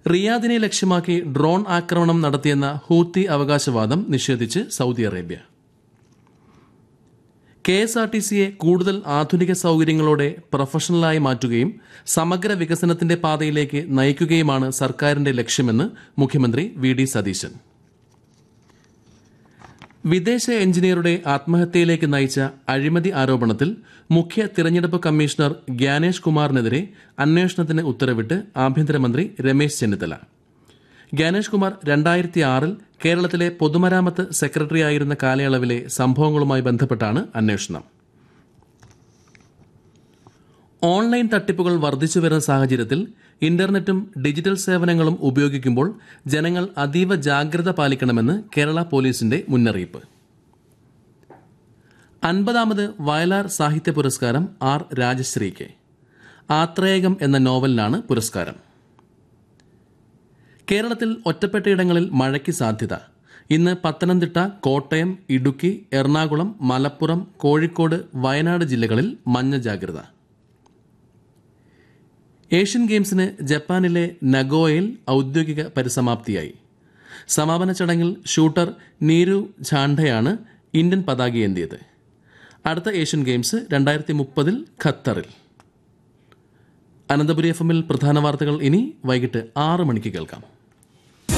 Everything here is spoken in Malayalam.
റിയാദിനെ ലക്ഷ്യമാക്കി ഡ്രോൺ ആക്രമണം നടത്തിയെന്ന ഹൂത്തി അവകാശവാദം നിഷേധിച്ച് Saudi Arabia K S R T സിയെ കൂടുതൽ ആധുനിക സൗകര്യങ്ങളോടെ പ്രൊഫഷണലായി മാറ്റുകയും സമഗ്ര വികസനത്തിന്റെ പാതയിലേക്ക് നയിക്കുകയുമാണ് സർക്കാരിന്റെ ലക്ഷ്യമെന്ന് മുഖ്യമന്ത്രി വി ഡി സതീശൻ വിദേശ എഞ്ചിനീയറുടെ ആത്മഹത്യയിലേക്ക് നയിച്ച അഴിമതി ആരോപണത്തിൽ മുഖ്യ തിരഞ്ഞെടുപ്പ് കമ്മീഷണർ ഗ്യാനേഷ് കുമാറിനെതിരെ അന്വേഷണത്തിന് ഉത്തരവിട്ട് ആഭ്യന്തരമന്ത്രി രമേശ് ചെന്നിത്തല ഗ്യാനേഷ് കുമാർ രണ്ടായിരത്തി ആറിൽ കേരളത്തിലെ പൊതുമരാമത്ത് സെക്രട്ടറിയായിരുന്ന കാലയളവിലെ സംഭവങ്ങളുമായി ബന്ധപ്പെട്ടാണ് അന്വേഷണം ഓൺലൈൻ തട്ടിപ്പുകൾ വർദ്ധിച്ചു വരുന്ന സാഹചര്യത്തിൽ ഇന്റർനെറ്റും ഡിജിറ്റൽ സേവനങ്ങളും ഉപയോഗിക്കുമ്പോൾ ജനങ്ങൾ അതീവ ജാഗ്രത പാലിക്കണമെന്ന് കേരള പോലീസിന്റെ മുന്നറിയിപ്പ് അൻപതാമത് വയലാർ സാഹിത്യ പുരസ്കാരം ആർ രാജശ്രീക്ക് ആത്രേയകം എന്ന നോവലിനാണ് പുരസ്കാരം കേരളത്തിൽ ഒറ്റപ്പെട്ടയിടങ്ങളിൽ മഴയ്ക്ക് സാധ്യത ഇന്ന് പത്തനംതിട്ട കോട്ടയം ഇടുക്കി എറണാകുളം മലപ്പുറം കോഴിക്കോട് വയനാട് ജില്ലകളിൽ മഞ്ഞ ജാഗ്രത ഏഷ്യൻ ഗെയിംസിന് ജപ്പാനിലെ നഗോയയിൽ ഔദ്യോഗിക പരിസമാപ്തിയായി സമാപന ചടങ്ങിൽ ഷൂട്ടർ നീരു ഝാണ്ഡയാണ് ഇന്ത്യൻ പതാകയേന്തിയത് അടുത്ത ഏഷ്യൻ ഗെയിംസ് രണ്ടായിരത്തി മുപ്പതിൽ ഖത്തറിൽ അനന്തപുരി എഫ് എമ്മിൽ പ്രധാന വാർത്തകൾ ഇനി വൈകിട്ട് ആറ് മണിക്ക് കേൾക്കാം